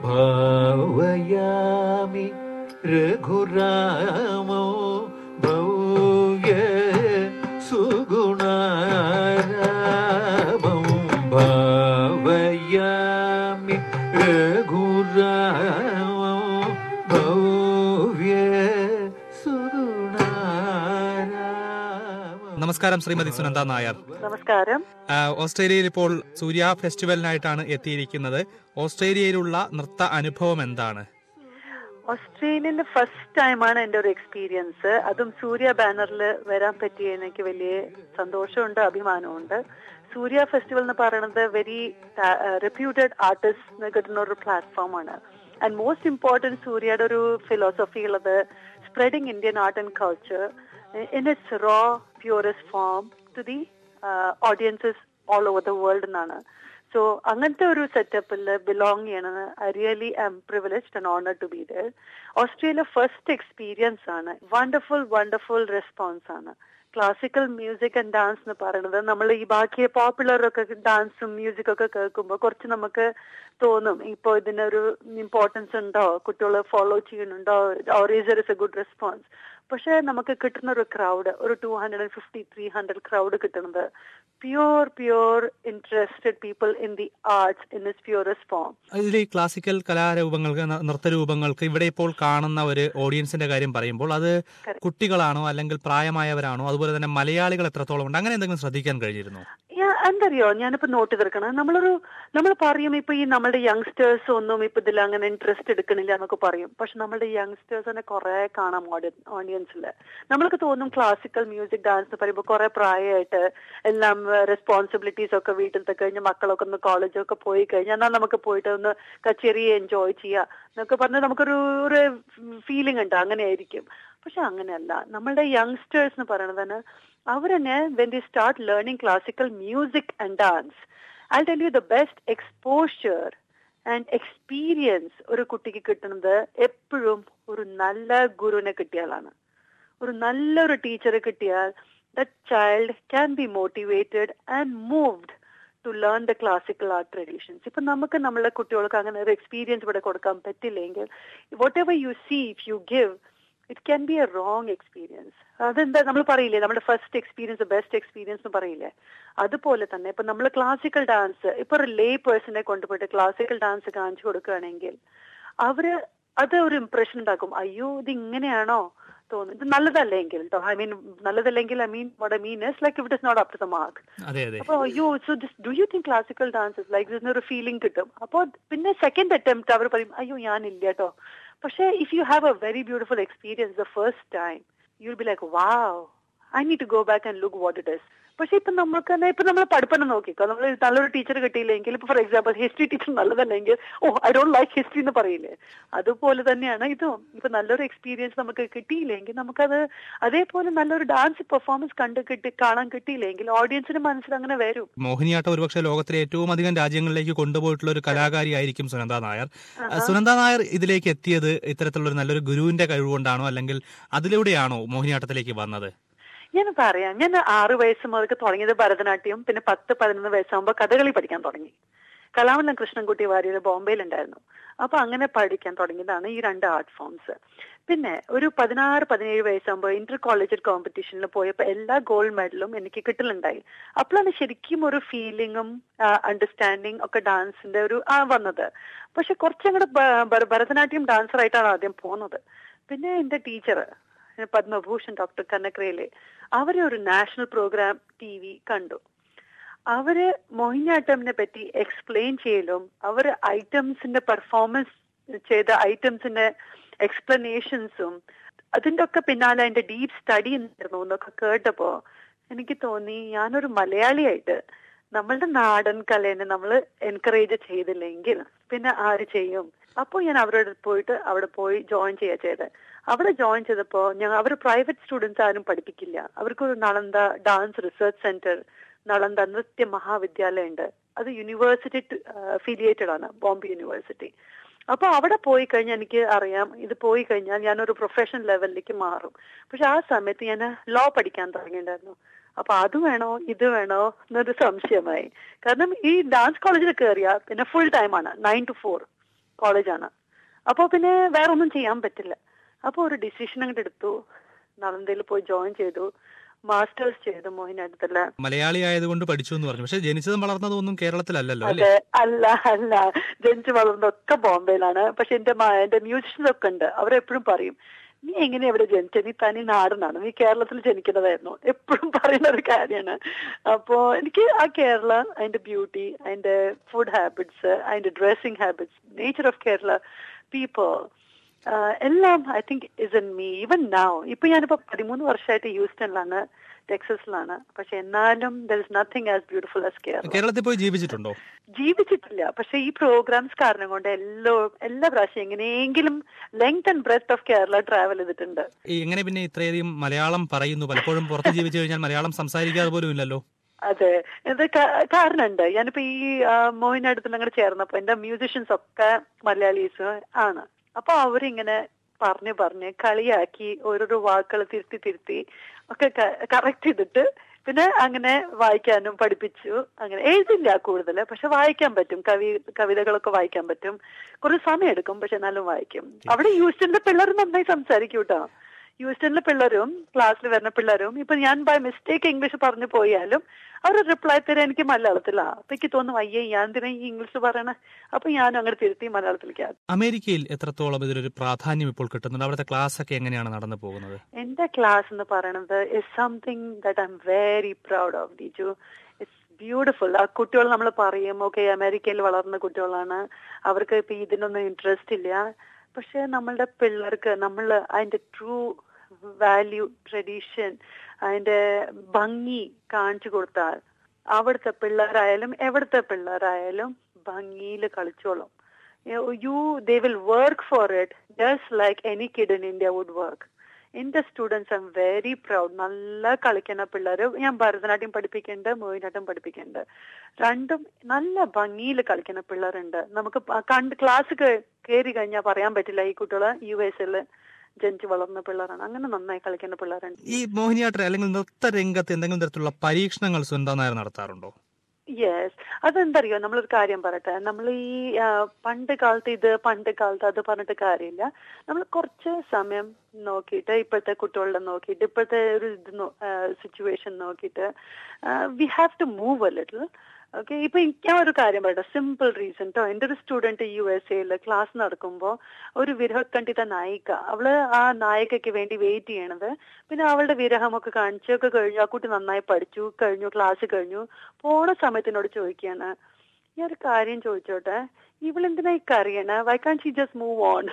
ഭാവയാമി രഘുരാമോ ഭവ്യ സുഗുണാരാമം ഭാവയാമി രഘുരാമോ ഭവ്യ സുഗുണാരാമം നമസ്കാരം ശ്രീമതി സുനന്ദ നായർ നമസ്കാരം ആ, ഓസ്ട്രേലിയയിൽ ഇപ്പോൾ സൂര്യ ഫെസ്റ്റിവലിനായിട്ടാണ് എത്തിയിരിക്കുന്നത് ഓസ്ട്രേലിയയിലുള്ള നൃത്ത അനുഭവം എന്താണ് ഓസ്ട്രേലിയയിൽ ഫസ്റ്റ് ടൈമാണ് എൻ്റെ ഒരു എക്സ്പീരിയൻസ് അതും സൂര്യ ബാനറിൽ വരാൻ പറ്റിയ എനിക്ക് വലിയ സന്തോഷമുണ്ട് അഭിമാനമുണ്ട് സൂര്യ ഫെസ്റ്റിവൽ എന്ന് പറയുന്നത് വെരി റെപ്യൂട്ടഡ് ആർട്ടിസ്റ്റ് കിട്ടുന്ന ഒരു പ്ലാറ്റ്ഫോമാണ് ആൻഡ് മോസ്റ്റ് ഇമ്പോർട്ടൻറ്റ് സൂര്യയുടെ ഒരു ഫിലോസഫി ഉള്ളത് spreading Indian art and culture in its raw purest form to the audiences all over the world എന്നാണ് സോ അങ്ങനത്തെ ഒരു സെറ്റപ്പിൽ ബിലോങ് ചെയ്യണമെന്ന് I really am privileged and honour to be there Australia first experience ആണ് wonderful wonderful response ആണ് classical music and dance എന്ന് പറയുന്നത് നമ്മൾ ഈ ബാക്കി പോപ്പുലർ ഒക്കെ ഡാൻസും മ്യൂസിക്കും ഒക്കെ കേൾക്കുമ്പോൾ കുറച്ച് നമുക്ക് തോന്നും ഇപ്പോൾ ഇതിനൊരു ഇമ്പോർട്ടൻസ് ഉണ്ടോ കുട്ടികൾ ഫോളോ ചെയ്യുന്നുണ്ടോ or is a good response പക്ഷെ നമുക്ക് കിട്ടുന്ന ഒരു ക്രൗഡ് ഒരു two hundred and fifty three hundred crowd കിട്ടുന്നത് pure pure interested people in the arts in is purest form ഇതിൽ ഈ ക്ലാസിക്കൽ കലാരൂപങ്ങൾക്ക് ന- നൃത്തരൂപങ്ങൾക്ക് ഇവിടെ ഇപ്പോൾ കാണുന്ന ഒരു ഓഡിയൻസിന്റെ കാര്യം പറയുമ്പോൾ അത് കുട്ടികളാണോ അല്ലെങ്കിൽ പ്രായമായവരാണോ അതുപോലെ തന്നെ മലയാളികൾ എത്രത്തോളം ഉണ്ട് അങ്ങനെ എന്തെങ്കിലും ശ്രദ്ധിക്കാൻ കഴിഞ്ഞിരുന്നു ഞാൻ എന്തറിയോ ഞാനിപ്പോ നോട്ട് തീർക്കണം നമ്മളൊരു നമ്മൾ പറയും ഇപ്പൊ ഈ നമ്മുടെ യങ്സ്റ്റേഴ്സ് ഒന്നും ഇപ്പൊ ഇതിൽ അങ്ങനെ ഇൻട്രസ്റ്റ് എടുക്കണില്ല എന്നൊക്കെ പറയും പക്ഷെ നമ്മുടെ യങ്സ്റ്റേഴ്സിനെ കുറെ കാണാം ഓഡിയൻസിൽ നമ്മൾക്ക് തോന്നും ക്ലാസിക്കൽ മ്യൂസിക് ഡാൻസ് എന്ന് പറയുമ്പോൾ കുറെ പ്രായമായിട്ട് എല്ലാം റെസ്പോൺസിബിലിറ്റീസ് ഒക്കെ വീട്ടിലത്തെ കഴിഞ്ഞ് മക്കളൊക്കെ ഒന്ന് കോളേജൊക്കെ പോയി കഴിഞ്ഞാൽ എന്നാൽ നമുക്ക് പോയിട്ട് ഒന്ന് കച്ചേരി എൻജോയ് ചെയ്യാം എന്നൊക്കെ പറഞ്ഞ് നമുക്കൊരു ഒരു ഫീലിംഗ് ഉണ്ട് അങ്ങനെ ആയിരിക്കും പക്ഷെ അങ്ങനെയല്ല നമ്മളുടെ യങ്സ്റ്റേഴ്സ് എന്ന് പറയുന്നത് അവരെന്നെ when the start learning classical music and dance I tell you the best exposure and experience ഒരു കുട്ടിക്ക് കിട്ടുന്നത് എപ്പോഴും ഒരു നല്ല ഗുരുവിനെ കിട്ടിയാലാണ് ഒരു നല്ലൊരു ടീച്ചറെ കിട്ടിയാൽ the child can be motivated and moved to learn the classical art traditions ഇപ്പൊ നമുക്ക് നമ്മളെ കുട്ടികൾക്ക് അങ്ങനെ ഒരു എക്സ്പീരിയൻസ് ഇവിടെ കൊടുക്കാൻ പറ്റില്ലെങ്കിൽ whatever you see if you give it can be a wrong experience അതെന്താ നമ്മൾ പറയില്ലേ നമ്മുടെ ഫസ്റ്റ് എക്സ്പീരിയൻസ് ബെസ്റ്റ് എക്സ്പീരിയൻസ് എന്ന് പറയില്ലേ അതുപോലെ തന്നെ ഇപ്പൊ നമ്മൾ ക്ലാസിക്കൽ ഡാൻസ് ഇപ്പൊ ഒരു ലേ പേഴ്സണെ കൊണ്ടുപോയിട്ട് ക്ലാസിക്കൽ ഡാൻസ് കാണിച്ചു കൊടുക്കുകയാണെങ്കിൽ അവര് അത് ഒരു ഇംപ്രഷൻ ഉണ്ടാക്കും അയ്യോ ഇത് ഇങ്ങനെയാണോ തോന്നുന്നു ഇത് നല്ലതല്ലെങ്കിൽ കേട്ടോ ഐ മീൻ നല്ലതല്ലെങ്കിൽ I mean what I mean is like it is not up to the mark അതെ അതെ അപ്പൊ അയ്യോ so this do you think classical dance like ഇതിനൊരു ഫീലിംഗ് കിട്ടും അപ്പോൾ പിന്നെ സെക്കൻഡ് അറ്റംപ്റ്റ് അവർ പറയും അയ്യോ ഞാനില്ല കേട്ടോ പക്ഷേ if you have a very beautiful experience the first time you be like wow I need to go back and look what it is പക്ഷെ ഇപ്പൊ നമുക്ക് തന്നെ ഇപ്പൊ നമ്മൾ പഠിപ്പന്നെ നോക്കിക്കോ നമ്മൾ നല്ലൊരു ടീച്ചർ കിട്ടിയില്ലെങ്കിൽ ഇപ്പൊ ഫോർ എക്സാമ്പിൾ ഹിസ്റ്ററി ടീച്ചർ നല്ലതല്ലെങ്കിൽ oh I don't like history എന്ന് പറയില്ലേ അതുപോലെ തന്നെയാണ് ഇതും ഇപ്പൊ നല്ലൊരു എക്സ്പീരിയൻസ് നമുക്ക് കിട്ടിയില്ലെങ്കിൽ നമുക്കത് അതേപോലെ നല്ലൊരു ഡാൻസ് പെർഫോമൻസ് കണ്ട് കിട്ടി കാണാൻ കിട്ടിയില്ലെങ്കിൽ ഓഡിയൻസിന് മനസ്സിൽ അങ്ങനെ വരും മോഹിനിയാട്ടം ഒരുപക്ഷെ ലോകത്തിലെ ഏറ്റവും അധികം രാജ്യങ്ങളിലേക്ക് കൊണ്ടുപോയിട്ടുള്ള ഒരു കലാകാരിയായിരിക്കും സുനന്ദ നായർ സുനന്ദ നായർ ഇതിലേക്ക് എത്തിയത് ഇത്തരത്തിലുള്ള ഒരു നല്ലൊരു ഗുരുവിന്റെ കഴിവുകൊണ്ടാണോ അല്ലെങ്കിൽ അതിലൂടെയാണോ മോഹിനിയാട്ടത്തിലേക്ക് വന്നത് ഞാൻ പറയാം ഞാൻ ആറു വയസ്സ് മുതൽക്ക് തുടങ്ങിയത് ഭരതനാട്യം പിന്നെ പത്ത് പതിനൊന്ന് വയസ്സാകുമ്പോൾ കഥകളി പഠിക്കാൻ തുടങ്ങി കലാമണ്ഡലം കൃഷ്ണൻകുട്ടി വാര്യർ ബോംബെയിലുണ്ടായിരുന്നു അപ്പൊ അങ്ങനെ പഠിക്കാൻ തുടങ്ങിയതാണ് ഈ രണ്ട് ആർട്ട് ഫോംസ് പിന്നെ ഒരു പതിനാറ് പതിനേഴ് വയസ്സാകുമ്പോൾ ഇന്റർ കോളേജ് കോമ്പറ്റീഷനിൽ പോയപ്പോൾ എല്ലാ ഗോൾഡ് മെഡലും എനിക്ക് കിട്ടലുണ്ടായി അപ്പോഴാണ് ശരിക്കും ഒരു ഫീലിങ്ങും അണ്ടർസ്റ്റാൻഡിങ് ഒക്കെ ഡാൻസിന്റെ ഒരു ആ വന്നത് പക്ഷെ കുറച്ചങ്ങോട്ട് ഭരതനാട്യം ഡാൻസർ ആയിട്ടാണ് ആദ്യം പോകുന്നത് പിന്നെ എന്റെ ടീച്ചർ പത്മഭൂഷൺ ഡോക്ടർ കനക്രയിലെ അവരെ ഒരു നാഷണൽ പ്രോഗ്രാം ടി വി കണ്ടു അവര് മോഹിനിയാട്ടമിനെ പറ്റി എക്സ്പ്ലെയിൻ ചെയ്യലും അവർ ഐറ്റംസിന്റെ പെർഫോമൻസ് ചെയ്ത ഐറ്റംസിന്റെ എക്സ്പ്ലനേഷൻസും അതിന്റെ ഒക്കെ പിന്നാലെ അതിന്റെ ഡീപ് സ്റ്റഡി ഉണ്ടായിരുന്നു എന്നൊക്കെ കേട്ടപ്പോ എനിക്ക് തോന്നി ഞാനൊരു മലയാളിയായിട്ട് നമ്മളുടെ നാടൻ കലേനെ നമ്മൾ എൻകറേജ് ചെയ്തില്ലെങ്കിൽ പിന്നെ ആര് ചെയ്യും അപ്പോൾ ഞാൻ അവരോട് പോയിട്ട് അവിടെ പോയി ജോയിൻ ചെയ്യാ ചെയ്തത് അവിടെ ജോയിൻ ചെയ്തപ്പോ ഞങ്ങൾ അവർ പ്രൈവറ്റ് സ്റ്റുഡൻസ് ആരും പഠിപ്പിക്കില്ല അവർക്കൊരു Nalanda dance research centre Nalanda Nritya Mahavidyalayam ഉണ്ട് അത് യൂണിവേഴ്സിറ്റി അഫിലിയേറ്റഡ് ആണ് ബോംബെ യൂണിവേഴ്സിറ്റി അപ്പൊ അവിടെ പോയി കഴിഞ്ഞാൽ എനിക്ക് അറിയാം ഇത് പോയി കഴിഞ്ഞാൽ ഞാനൊരു പ്രൊഫഷണൽ ലെവലിലേക്ക് മാറും പക്ഷെ ആ സമയത്ത് ഞാൻ ലോ പഠിക്കാൻ തുടങ്ങിയിട്ടുണ്ടായിരുന്നു അപ്പൊ അത് വേണോ ഇത് വേണോ എന്നൊരു സംശയമായി കാരണം ഈ ഡാൻസ് കോളേജിൽ കയറിയ പിന്നെ ഫുൾ ടൈം ആണ് നയൻ ടു ഫോർ കോളേജാണ് അപ്പോൾ പിന്നെ വേറെ ഒന്നും ചെയ്യാൻ പറ്റില്ല അപ്പോൾ ഒരു ഡിസിഷൻ അങ്ങോട്ട് എടുത്തു നളന്തയിൽ പോയി ജോയിൻ ചെയ്തു മാസ്റ്റേഴ്സ് ചെയ്തു മോഹിനിയാട്ടത്തില് മലയാളി ആയതുകൊണ്ട് പഠിച്ചു എന്ന് പറഞ്ഞു പക്ഷെ ജനിച്ചതും വളർന്നതും ഒന്നും കേരളത്തിലല്ലല്ലോ അല്ലേ അതെ അല്ല അല്ല ജനിച്ചു വളർന്നതൊക്കെ ബോംബെയിലാണ് പക്ഷെ എന്റെ മ- എന്റെ മ്യൂസിഷ്യൻസ് ഒക്കെ ഉണ്ട് അവരെപ്പോഴും പറയും നീ എങ്ങനെ ഇവിടെ ജനിച്ചത് നീ തനി നാടനാണ് നീ കേരളത്തിൽ ജനിക്കുന്നതായിരുന്നു എപ്പോഴും പറയുന്ന ഒരു കാര്യമാണ് അപ്പോ എനിക്ക് ആ കേരള അതിന്റെ ബ്യൂട്ടി അതിന്റെ ഫുഡ് ഹാബിറ്റ്സ് അതിന്റെ dressing habits nature of Kerala people എല്ലാം I think is in me even now ഇപ്പൊ ഞാനിപ്പോ പതിമൂന്ന് വർഷമായിട്ട് ഹ്യൂസ്റ്റണിലാണ് ടെക്സസിലാണ് പക്ഷെ എന്നാലും there is nothing as beautiful as Kerala കേരളത്തിൽ പോയി ജീവിച്ചിട്ടുണ്ടോ ജീവിച്ചിട്ടില്ല പക്ഷെ ഈ പ്രോഗ്രാംസ് കാരണം കൊണ്ട് എല്ലാ എല്ലാ പ്രാവശ്യം എങ്ങനെയെങ്കിലും length and breadth of Kerala travel ചെയ്തിട്ടുണ്ട് ഈ എങ്ങനെ പിന്നെ ഇത്രയധികം മലയാളം പറയുന്നു പലപ്പോഴും പുറത്ത് ജീവിച്ചു കഴിഞ്ഞാൽ മലയാളം സംസാരിക്കാതെ പോലും ഇല്ലല്ലോ അതെ ഇത് കാ- കാരണമുണ്ട് ഞാനിപ്പോ ഈ ആ, മോഹിനിയാട്ടത്തിൽ അങ്ങോട്ട് ചേർന്നപ്പോ എന്റെ മ്യൂസിഷ്യൻസ് ഒക്കെ മലയാളീസ് ആണ് അപ്പൊ അവരിങ്ങനെ പറഞ്ഞു പറഞ്ഞ് കളിയാക്കി ഓരോരോ വാക്കുകൾ തിരുത്തി തിരുത്തി ഒക്കെ കറക്റ്റ് ചെയ്തിട്ട് പിന്നെ അങ്ങനെ വായിക്കാനും പഠിപ്പിച്ചു അങ്ങനെ എഴുതില്ല കൂടുതൽ പക്ഷെ വായിക്കാൻ പറ്റും കവി കവിതകളൊക്കെ വായിക്കാൻ പറ്റും കുറച്ച് സമയം എടുക്കും പക്ഷെ എന്നാലും വായിക്കും അവിടെ യൂസ്റ്റന്റെ പിള്ളേർ നന്നായി സംസാരിക്കും കേട്ടോ യൂസ്റ്റണിലെ പിള്ളേരും ക്ലാസ്സിൽ വരുന്ന പിള്ളേരും ഇപ്പൊ ഞാൻ ബൈ മിസ്റ്റേക്ക് ഇംഗ്ലീഷ് പറഞ്ഞു പോയാലും അവർ റിപ്ലൈ തരാൻ എനിക്ക് മലയാളത്തിലാ അപ്പൊ എനിക്ക് തോന്നും അയ്യേ ഞാൻ എന്തിനാ ഈ ഇംഗ്ലീഷ് പറയണേ അപ്പൊ ഞാനും അങ്ങനെ തിരുത്തി മലയാളത്തിലേക്ക് ആക്കി. അമേരിക്കയിൽ എത്രത്തോളം ഇതിലൊരു പ്രാധാന്യം ഇപ്പോൾ കിട്ടുന്നുണ്ട് അവിടുത്തെ ക്ലാസ് ഒക്കെ എങ്ങനെയാണ് നടന്നു പോകുന്നത് എന്റെ ക്ലാസ് എന്ന് പറയുന്നത് is something that I'm very proud of Diju it's beautiful ആ കുട്ടികൾ നമ്മൾ പറയും ഓക്കെ അമേരിക്കയിൽ വളർന്ന കുട്ടികളാണ് അവർക്ക് ഇപ്പൊ ഇതിനൊന്നും ഇൻട്രസ്റ്റ് ഇല്ല പക്ഷെ നമ്മളുടെ പിള്ളേർക്ക് നമ്മൾ അതിന്റെ ട്രൂ വാല്യൂ ട്രഡീഷൻ അതിന്റെ ഭംഗി കാണിച്ചു കൊടുത്താൽ അവിടുത്തെ പിള്ളേരായാലും എവിടുത്തെ പിള്ളേരായാലും ഭംഗിയിൽ കളിച്ചോളും you they will work for it just like any kid in India would work എന്റെ സ്റ്റുഡൻസ് ഐം വെരി പ്രൗഡ് നല്ല കളിക്കുന്ന പിള്ളേര് ഞാൻ ഭരതനാട്യം പഠിപ്പിക്കുന്നുണ്ട് മോഹിനിയാട്ടം പഠിപ്പിക്കുന്നുണ്ട് രണ്ടും നല്ല ഭംഗിയിൽ കളിക്കുന്ന പിള്ളേരുണ്ട് നമുക്ക് പ- കണ്ട് ക്ലാസ് കയറി കഴിഞ്ഞാൽ പറയാൻ പറ്റില്ല ഈ കുട്ടികള് യു എസിൽ ജനിച്ച് വളർന്ന പിള്ളേരാണ് അങ്ങനെ നന്നായി കളിക്കുന്ന പിള്ളേരുണ്ട് ഈ മോഹിനിയാട്ടം അല്ലെങ്കിൽ നൃത്ത രംഗത്ത് എന്തെങ്കിലും തരത്തിലുള്ള പരീക്ഷണങ്ങൾ സുനന്ദ നായർ നടത്താറുണ്ടോ യെസ് അതെന്തറിയോ നമ്മളൊരു കാര്യം പറയട്ടെ നമ്മൾ ഈ ആ, പണ്ട് കാലത്ത് ഇത് പണ്ട് കാലത്ത് അത് പറഞ്ഞിട്ട് കാര്യമില്ല നമ്മൾ കുറച്ച് സമയം നോക്കിയിട്ട് ഇപ്പോഴത്തെ കുട്ടികളുടെ നോക്കിയിട്ട് ഇപ്പോഴത്തെ ഒരു ഇത് സിറ്റുവേഷൻ നോക്കിയിട്ട് we have to move a little okay ഇപ്പൊ എനിക്ക് ഞാൻ ഒരു കാര്യം പറയട്ടെ സിമ്പിൾ റീസൺ കേട്ടോ എന്റെ ഒരു സ്റ്റുഡന്റ് യു എസ് എയിൽ ക്ലാസ് നടക്കുമ്പോൾ ഒരു വിരഹക്കണ്ഠിത നായിക അവള് ആ നായികയ്ക്ക് വേണ്ടി വെയിറ്റ് ചെയ്യണത് പിന്നെ അവളുടെ വിരഹമൊക്കെ കാണിച്ചൊക്കെ കഴിഞ്ഞു ആ കുട്ടി നന്നായി പഠിച്ചു കഴിഞ്ഞു ക്ലാസ് കഴിഞ്ഞു പോണ സമയത്ത് എന്നോട് ചോദിക്കുകയാണ് ഞാൻ ഒരു കാര്യം ചോദിച്ചോട്ടെ ഇവളെന്തിനാ ഈ കറിയണ why can she just move on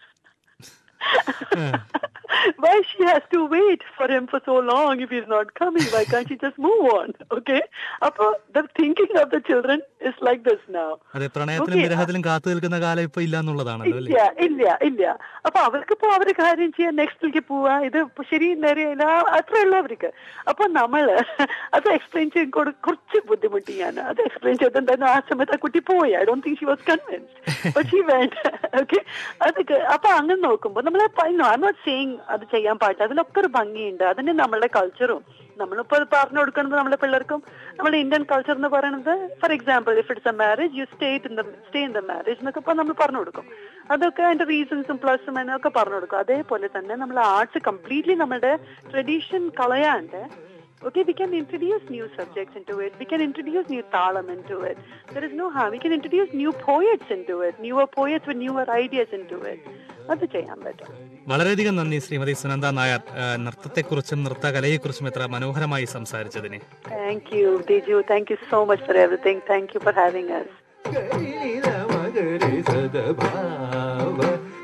why she has to wait for him for so long if he's not coming? Why can't she just move on? Okay? അപ്പൊ the thinking of the children is like this now. അതെ പ്രണയത്തിലും Okay. വിരഹത്തിലും കാത്തു നിൽക്കുന്ന കാലം ഇപ്പൊ ഇല്ല എന്നുള്ളതാണല്ലോ അല്ലേ ഇല്ല ഇല്ല ഇല്ല അപ്പൊ അവർക്കിപ്പോ അവര് കാര്യം ചെയ്യാൻ നെക്സ്റ്റിലേക്ക് പോവാ ഇത് ഇപ്പൊ ശരി നേരെയല്ല അത്രേ ഉള്ളൂ അവർക്ക് അപ്പൊ നമ്മള് അത് എക്സ്പ്ലെയിൻ ചെയ്യാൻ കൊടു- കുറച്ച് ബുദ്ധിമുട്ടി ഞാൻ അത് എക്സ്പ്ലെയിൻ ചെയ്തിട്ടുണ്ടായിരുന്നു ആ സമയത്ത് ആ കുട്ടി പോയി I don't think she was convinced but she വേണ്ട ഓക്കെ അത് അപ്പൊ അങ്ങനെ നോക്കുമ്പോ നമ്മൾ ഐ നോട്ട് സേയിങ് അത് ചെയ്യാൻ പാടില്ല അതിലൊക്കെ ഒരു ഭംഗിയുണ്ട് അതിന് നമ്മളുടെ കൾച്ചറും നമ്മളിപ്പോ അത് പറഞ്ഞു കൊടുക്കുന്നത് നമ്മുടെ പിള്ളേർക്കും നമ്മുടെ ഇന്ത്യൻ കൾച്ചർ എന്ന് പറയുന്നത് for example if it's a marriage you stay in the stay in the marriage എന്നൊക്കെ ഇപ്പൊ നമ്മൾ പറഞ്ഞു കൊടുക്കും അതൊക്കെ അതിന്റെ റീസൺസും പ്ലസും എന്നൊക്കെ പറഞ്ഞു കൊടുക്കും അതേപോലെ തന്നെ നമ്മൾ ആർട്സ് കംപ്ലീറ്റ്ലി നമ്മുടെ ട്രഡീഷൻ കളയാണ്ട് Okay, we can introduce new subjects into it. We can introduce new talam into it. There is no harm. We can introduce new poets into it, newer poets with newer ideas into it. അത് ചെയ്യാൻ പറ്റും വളരെയധികം നന്ദി ശ്രീമതി സുനന്ദ നായർ ആ, നൃത്തത്തെക്കുറിച്ചും നൃത്തകലയെക്കുറിച്ചും എത്ര മനോഹരമായി സംസാരിച്ചതിന് thank you Diju thank you so much for everything thank you for having us ഗരിനി മകരി സദഭാവ